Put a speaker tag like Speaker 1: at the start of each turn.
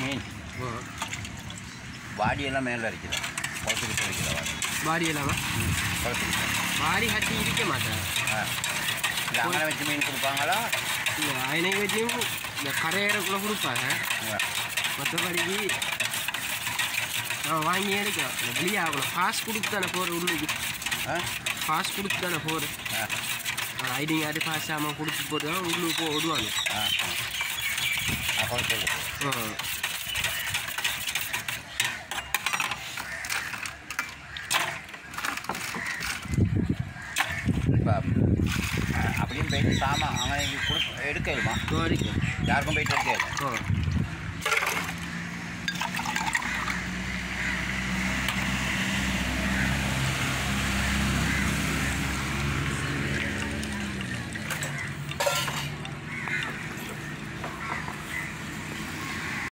Speaker 1: மீன்
Speaker 2: ஓ
Speaker 1: வாடியெல்லாம் மேலே அடிக்கல குளத்துக்கிட்ட அடிக்கல வாடி
Speaker 2: பாடி எல்லாமா
Speaker 1: ம் குளத்துக்கிட்ட
Speaker 2: பாடி கட்டி இருக்க மாட்டேன்
Speaker 1: ஆ இல்லை அங்கே வச்சு மீன் கொடுப்பாங்களா
Speaker 2: இந்த அயனை வச்சியும் இந்த கரையறக்குள்ளே கொடுப்பாங்க
Speaker 1: ஆ.
Speaker 2: மற்றபடிக்கு நான் வாங்கி எடுக்கலாம் இந்த வெளியே ஆகணும் காசு கொடுத்து தானே போகிற உள்ளுக்கு
Speaker 1: ஆ
Speaker 2: காசு கொடுத்து தானே போகிறேன்
Speaker 1: ஆ
Speaker 2: ஐடிங் ஆடி காசு ஆமாம் கொடுத்து போட்டு தான் உள்ளுக்கு போ விடுவாங்க
Speaker 1: ஆ ஆ ஆ குளத்துக்கிட்ட
Speaker 2: ஆ.
Speaker 1: இப்போ அப்படியும் போயிட்டு சாமான் அங்கே கொடு எடுக்கலுமா
Speaker 2: தோரிக்கும்
Speaker 1: யாருக்கும் போயிட்டு எடுக்கல
Speaker 2: ஆ